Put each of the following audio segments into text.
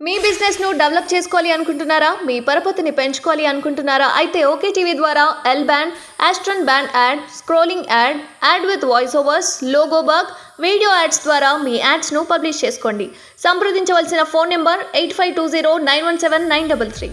మీ business ను develop చేసుకోవాలి అనుకుంటున్నారా మీ పరపతిని పెంచుకోవాలి అనుకుంటున్నారా అయితే ఓకే టీవీ ద్వారా ఎల్ బ్యాండ్ ఆస్ట్రన్ band ad scrolling ad ad with voice overs logo bug video ads ద్వారా మీ యాడ్స్ ను పబ్లిష్ చేసుకోండి సంప్రదించవలసిన phone number eight five two zero nine one seven nine double three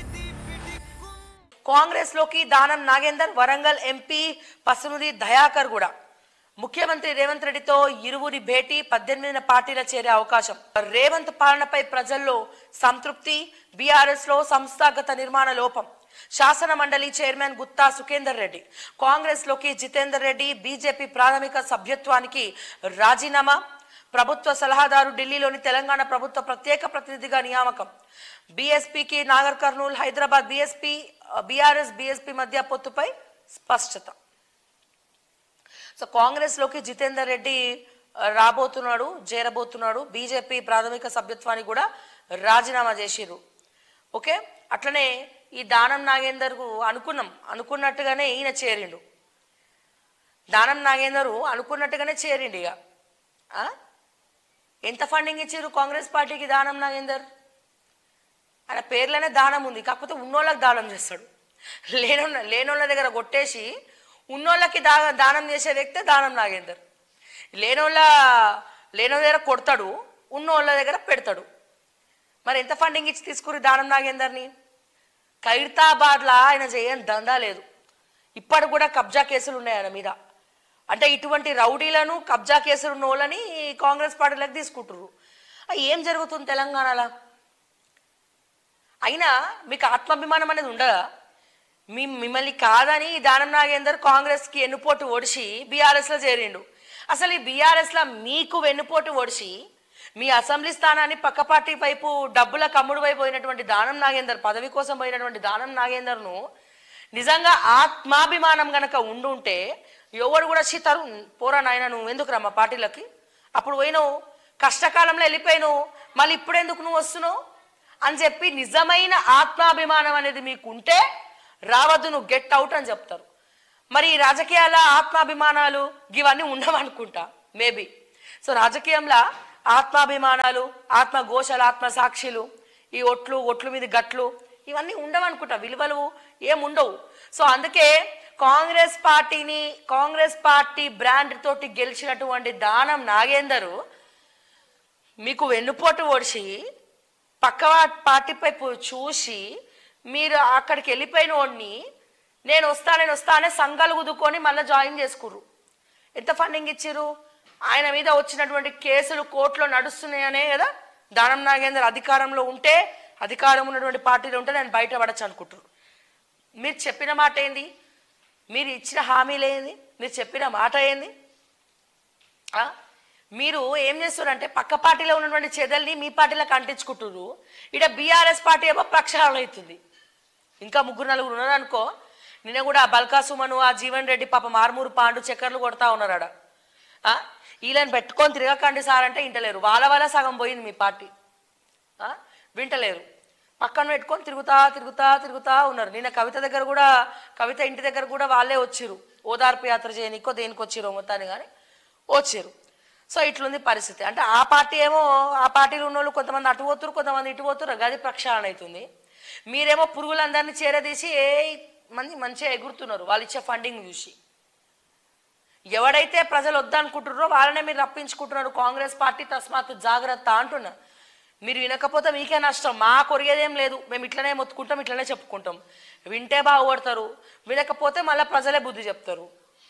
Congress లోకి Danam Nagender Warangal MP Pasunoori Dayakar కూడా ముఖ్యమంత్రి రేవంత్ రెడ్డితో ఇరువురి భేటీ పద్దెనిమిదిన పార్టీల చేరే అవకాశం రేవంత్ పాలనపై ప్రజల్లో సంతృప్తి బీఆర్ఎస్ లో సంస్థాగత నిర్మాణ లోపం శాసన మండలి చైర్మన్ గుత్తా సుఖేందర్ రెడ్డి కాంగ్రెస్ లోకి జితేందర్ రెడ్డి బీజేపీ ప్రాథమిక సభ్యత్వానికి రాజీనామా ప్రభుత్వ సలహాదారు ఢిల్లీలోని తెలంగాణ ప్రభుత్వ ప్రత్యేక ప్రతినిధిగా నియామకం బీఎస్పీకి Nagar Kurnool Hyderabad BSP BRS BSP మధ్య పొత్తుపై స్పష్టత సో కాంగ్రెస్లోకి జితేందర్ రెడ్డి ఆ, రాబోతున్నాడు చేరబోతున్నాడు బీజేపీ ప్రాథమిక సభ్యత్వానికి కూడా రాజీనామా చేసిర్రు ఓకే అట్లనే ఈ దానం నాగేందర్కు అనుకున్నాం అనుకున్నట్టుగానే ఈయన చేరిండు దానం నాగేందరు అనుకున్నట్టుగానే చేరిండు ఇక ఆ? ఎంత ఫండింగ్ ఇచ్చారు కాంగ్రెస్ పార్టీకి దానం నాగేందర్ ఆయన పేర్లోనే దానం ఉంది కాకపోతే ఉన్నోళ్ళకి దానం చేస్తాడు లేనోళ్ళ లేనోళ్ళ దగ్గర కొట్టేసి ఉన్నోళ్ళకి దా దానం చేసే వ్యక్తే దానం నాగేందర్ లేనోళ్ళ లేనోళ్ళ దగ్గర కొడతాడు ఉన్నోళ్ళ దగ్గర పెడతాడు మరి ఎంత ఫండింగ్ ఇచ్చి తీసుకురి దానం నాగేందర్ని ఖైరతాబాద్లా ఆయన చేయని దందా లేదు ఇప్పటికి కూడా కబ్జా కేసులు ఉన్నాయి ఆయన మీద అంటే ఇటువంటి రౌడీలను కబ్జా కేసులు ఉన్న వాళ్ళని కాంగ్రెస్ పార్టీలకు తీసుకుంటారు ఆ, ఏం జరుగుతుంది తెలంగాణలో అయినా మీకు ఆత్మాభిమానం అనేది ఉండదా మీ మిమ్మల్ని కాదని దానం నాగేందర్ కాంగ్రెస్కి ఎన్నుపోటు ఒడిసి బీఆర్ఎస్లో చేరిండు అసలు ఈ బీఆర్ఎస్లో మీకు వెన్నుపోటు ఒడిసి మీ అసెంబ్లీ స్థానాన్ని పక్క పార్టీ వైపు డబ్బుల కమ్ముడు వైపు పోయినటువంటి దానం నాగేందర్ పదవి కోసం పోయినటువంటి దానం నాగేందర్ను నిజంగా ఆత్మాభిమానం గనక ఉండుంటే ఎవడు కూడా సీతారు పోరా నాయన నువ్వు ఎందుకు రమ్మా పార్టీలకి అప్పుడు పోయినావు కష్టకాలంలో వెళ్ళిపోయినావు మళ్ళీ ఇప్పుడు ఎందుకు నువ్వు వస్తున్నావు అని చెప్పి నిజమైన ఆత్మాభిమానం అనేది మీకు ఉంటే రావద్దు నువ్వు గెట్ అవుట్ అని చెప్తారు మరి ఈ రాజకీయాల ఆత్మాభిమానాలు ఇవన్నీ ఉండవనుకుంటా మేబీ సో రాజకీయంలో ఆత్మాభిమానాలు ఆత్మఘోషలు ఆత్మ సాక్షులు ఈ ఒట్లు ఒట్లు మీద గట్లు ఇవన్నీ ఉండవనుకుంటా విలువలు ఏం ఉండవు సో అందుకే కాంగ్రెస్ పార్టీని కాంగ్రెస్ పార్టీ బ్రాండ్ తోటి గెలిచినటువంటి దానం నాగేందరు మీకు వెన్నుపోటు ఓడిసి పక్క వా- పార్టీపై పో- చూసి మీరు అక్కడికి వెళ్ళిపోయిన వాడిని నేను వస్తా నేను వస్తా అనే సంఘాలు కుదుకొని మళ్ళీ జాయిన్ చేసుకుర్రు ఎంత ఫండింగ్ ఇచ్చిర్రు ఆయన మీద వచ్చినటువంటి కేసులు కోర్టులో నడుస్తున్నాయనే కదా దానం నాగేందర్ అధికారంలో ఉంటే అధికారం ఉన్నటువంటి పార్టీలో ఉంటే నేను బయటపడచ్చు అనుకుంటారు మీరు చెప్పిన మాట ఏంది మీరు ఇచ్చిన హామీలు ఏంది మీరు చెప్పిన మాట ఏంది ఆ? మీరు ఏం చేస్తున్నారంటే పక్క పార్టీలో ఉన్నటువంటి చెదల్ని మీ పార్టీలకు అంటించుకుంటున్నారు ఇక్కడ బీఆర్ఎస్ పార్టీ ఏమో ప్రక్షాళన అవుతుంది ఇంకా ముగ్గురు నలుగురు ఉన్నారు అనుకో నిన్న కూడా ఆ బల్కా సుమను ఆ జీవన్ రెడ్డి పాప మార్మూరు పాండు చక్కర్లు కొడతా ఉన్నారు ఆడ ఆ? వీళ్ళని పెట్టుకొని తిరగకండి సార్ అంటే వింటలేరు వాళ్ళ వల్ల సగం పోయింది మీ పార్టీ ఆ? వింటలేరు పక్కన పెట్టుకొని తిరుగుతా తిరుగుతా తిరుగుతా ఉన్నారు నిన్న కవిత దగ్గర కూడా కవిత ఇంటి దగ్గర కూడా వాళ్ళే వచ్చిర్రు ఓదార్పు యాత్ర చేయనికో దేనికి వచ్చిరో మొత్తాన్ని కానీ వచ్చిర్రు సో ఇట్లుంది పరిస్థితి అంటే ఆ పార్టీ ఏమో ఆ పార్టీలో ఉన్న వాళ్ళు కొంతమంది అటు పోతురు కొంతమంది ఇటు పోతురు గది ప్రక్షాళన అవుతుంది మీరేమో పురుగులందరినీ చేరదీసి ఏ మంది మంచిగా ఎగురుతున్నారు వాళ్ళు ఇచ్చే ఫండింగ్ చూసి ఎవడైతే ప్రజలు వద్దనుకుంటున్నారో వాళ్ళనే మీరు రప్పించుకుంటున్నారు కాంగ్రెస్ పార్టీ తస్మాత్ జాగ్రత్త అంటున్నా మీరు వినకపోతే మీకే నష్టం మా కొరిగేదేం లేదు మేము ఇట్లనే మొత్తుకుంటాం ఇట్లనే చెప్పుకుంటాం వింటే బాగుపడతారు వినకపోతే మళ్ళీ ప్రజలే బుద్ధి చెప్తారు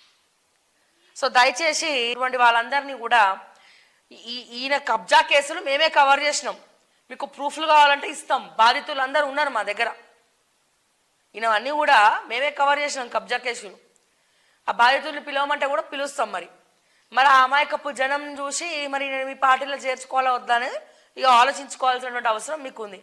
సో దయచేసి ఇటువంటి వాళ్ళందరినీ కూడా ఈ ఈయన కబ్జా కేసులు మేమే కవర్ చేసినాం మీకు ప్రూఫ్లు కావాలంటే ఇస్తాం బాధితులు అందరూ ఉన్నారు మా దగ్గర ఈయనవన్నీ కూడా మేమే కవర్ చేసినాం కబ్జా కేసులు ఆ బాధితుల్ని పిలవమంటే కూడా పిలుస్తాం మరి మరి ఆ అమాయకపు జనం చూసి మరి నేను మీ పార్టీలో చేర్చుకోవాలా వద్దా అనేది ఇక ఆలోచించుకోవాల్సినటువంటి అవసరం మీకు ఉంది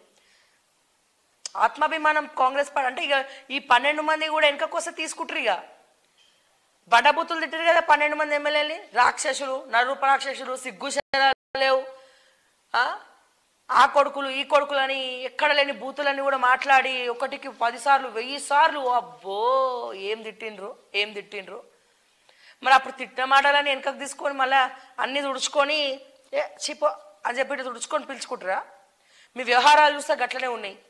ఆత్మాభిమానం కాంగ్రెస్ పార్టీ అంటే ఇక ఈ పన్నెండు మంది కూడా వెనకకొస్తే తీసుకుంటారు ఇక బండబూతులు తిట్టారు కదా పన్నెండు మంది ఎమ్మెల్యేలు రాక్షసులు నరూప రాక్షసులు సిగ్గు శరాలు లేవు ఆ? ఆ కొడుకులు ఈ కొడుకులు అని ఎక్కడ లేని బూతులని కూడా మాట్లాడి ఒకటికి పది సార్లు వెయ్యి సార్లు అబ్బో ఏం తిట్టిండ్రు ఏం తిట్టిండ్రు మరి అప్పుడు తిట్టిన మాటలని వెనకకు తీసుకొని మళ్ళీ అన్ని తుడుచుకొని ఏ చిపో అని చెప్పి తుడుచుకొని పిలుచుకుంటారా మీ వ్యవహారాలు చూస్తే గట్లనే ఉన్నాయి